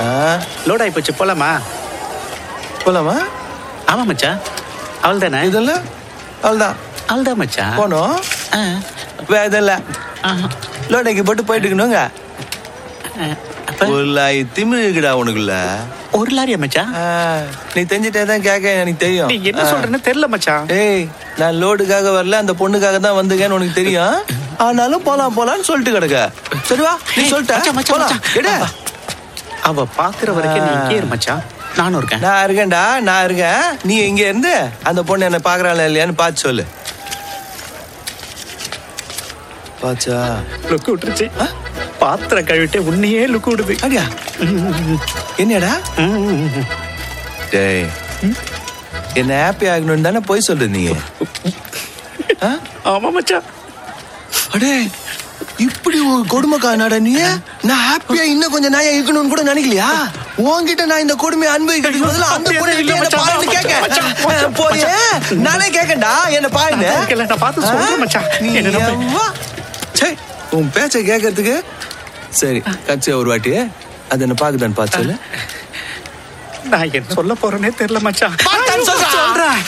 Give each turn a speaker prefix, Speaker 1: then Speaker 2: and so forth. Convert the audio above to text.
Speaker 1: Load ஆகி போச்சு போலாமா
Speaker 2: போலாமா
Speaker 1: ஆமா மச்சான் அவள் தானே
Speaker 2: இதெல்லாம் அவ்வளோதான்
Speaker 1: அவள் மச்சான்
Speaker 2: போனோம்
Speaker 1: ஆ.
Speaker 2: வேற எதுவும் இல்லை
Speaker 1: ஆஹா.
Speaker 2: லோடைக்கு போட்டு போயிட்டு இருக்கணுங்க
Speaker 1: ஆ. அப்ப
Speaker 2: ஒரு திமிரு இருக்குடா உனக்குள்ள
Speaker 1: ஒரு லாரியா மச்சான்
Speaker 2: ஆ, நீ தெரிஞ்சிட்டே தான் கேட்க எனக்கு தெரியும்
Speaker 1: நீ என்ன
Speaker 2: ஆ.
Speaker 1: சொல்றேன்னு தெரியல மச்சான்
Speaker 2: ஏய் நான் லோடுக்காக வரல அந்த பொண்ணுக்காக தான் வந்தேன்னு உனக்கு தெரியும் ஆனாலும் போலாம் போலாம்னு சொல்லிட்டு கிடக்க சரி வா நீ
Speaker 1: ஏய்,
Speaker 2: சொல்லிட்ட
Speaker 1: மச்சான், மச்சான்,
Speaker 2: போலாம்.
Speaker 1: மச்சான்.
Speaker 2: எடு.
Speaker 1: அவ பாக்குற வரைக்கும் நீ இங்கே இரு மச்சான் நானும் இருக்கேன்
Speaker 2: நான் இருக்கேன்டா நான் இருக்கேன் நீ இங்க இருந்து அந்த பொண்ணு என்ன பாக்குறாளா இல்லையான்னு பார்த்து சொல்லு பாச்சா
Speaker 1: லுக்கு விட்டுருச்சு பாத்திரம் கழுவிட்டு உன்னையே லுக்கு விடுது
Speaker 2: அடியா என்னடா
Speaker 1: ம்.
Speaker 2: டேய் என்ன ஹாப்பி ஆகணும்னு தானே போய் சொல்ற நீ ஆ?
Speaker 1: ஆமா மச்சான்
Speaker 2: அடே இப்படி ஒரு கொடுமைக்காரனாடா நீ நான் ஹாப்பியா இன்னும் கொஞ்சம் நாயா இருக்கணும்னு கூட நினைக்கலையா உன்கிட்ட நான் இந்த கொடுமையை அனுபவிக்கிறதுக்கு பதிலா அந்த
Speaker 1: அப்படியே
Speaker 2: பொண்ணு
Speaker 1: இல்ல
Speaker 2: என்ன
Speaker 1: மச்சான்.
Speaker 2: பாருன்னு கேட்க
Speaker 1: மச்சான், மச்சான்,
Speaker 2: போயே நானே கேட்கண்டா என்ன பாருன்னு
Speaker 1: நான் கேட்கல, நான் பார்த்து சொல்றேன் மச்சான்.
Speaker 2: நீ
Speaker 1: என்ன நம்பு.
Speaker 2: எவ்வா? சே உன் பேச்சை கேட்கறதுக்கு சரி கட்சி ஒரு வாட்டி அது என்ன பாக்குதான்னு பார்த்து சொல்லு
Speaker 1: நான் என்ன சொல்ல போறேனே தெரியல மச்சான்
Speaker 2: பார்த்தான்னு சொல்றா.
Speaker 1: சொல்றேன்